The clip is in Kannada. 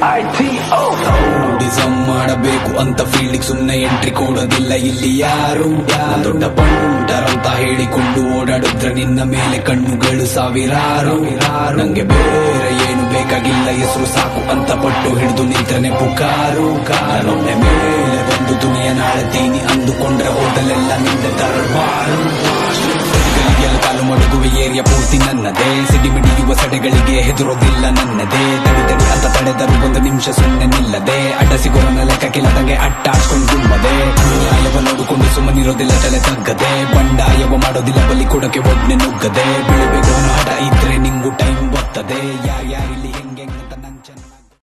ಡಿಸಮ್ ಮಾಡಬೇಕು ಅಂತ ಫೀಲ್ಡಿಗೆ ಸುಮ್ನೆ ಎಂಟ್ರಿ ಕೊಡೋದಿಲ್ಲ ಇಲ್ಲಿ ಯಾರು ದೊಡ್ಡ ಪಂಟರ್ ಅಂತ ಹೇಳಿಕೊಂಡು ಓಡಾಡಿದ್ರೆ ನಿನ್ನ ಮೇಲೆ ಕಣ್ಣುಗಳು ಸಾವಿರಾರು ನಂಗೆ ಬೇರೆ ಏನು ಬೇಕಾಗಿಲ್ಲ ಹೆಸರು ಸಾಕು ಅಂತ ಪಟ್ಟು ಹಿಡಿದು ನಿಂತನೆ ಪುಕಾರು ಕಾರೊಮ್ಮೆ ಮೇಲೆ ಬಂದು ದುನಿಯ ನಾಳ್ತೀನಿ ಅಂದುಕೊಂಡ್ರೆ ಹೋದಲೆಲ್ಲ ನಿಂದ ತರಬಾರು ಗಳಿಗೆಲ್ಲ ಕಾಲು ಮಡಗುವ ಏರಿಯಾ ಪೂರ್ತಿ ನನ್ನದೇ ಸಿಡಿಮಿಡಿಯುವ ಸಡೆಗಳಿಗೆ ಹೆದರೋದಿಲ್ಲ ನನ್ನದೇ ತಡಿ ತಡಿ ಅಂತ ತಡೆದರು ಒಂದು ನಿಮಿಷ ಸುಮ್ಮನೆ ನಿಲ್ಲದೆ ಅಡ್ಡ ಸಿಗೋರನ ಲೆಕ್ಕ ಕೆಳದಂಗೆ ಅಟ್ಟಾಡ್ಕೊಂಡು ಗುಮ್ಮದೆ ಅನ್ಯಾಯವ ನೋಡಿಕೊಂಡು ಸುಮ್ಮನಿರೋದಿಲ್ಲ ತಲೆ ತಗ್ಗದೆ ಬಂಡಾಯವ ಮಾಡೋದಿಲ್ಲ ಬಲಿ ಕೊಡಕ್ಕೆ ಒಡ್ನೆ ನುಗ್ಗದೆ ಬೆಳಿಬೇಕು ಅನ್ನೋ ಹಠ ಇದ್ರೆ ನಿಂಗು ಟೈಮ್ ಬರ್ತದೆ ಯಾರ್ಯಾರಿಲ್ಲ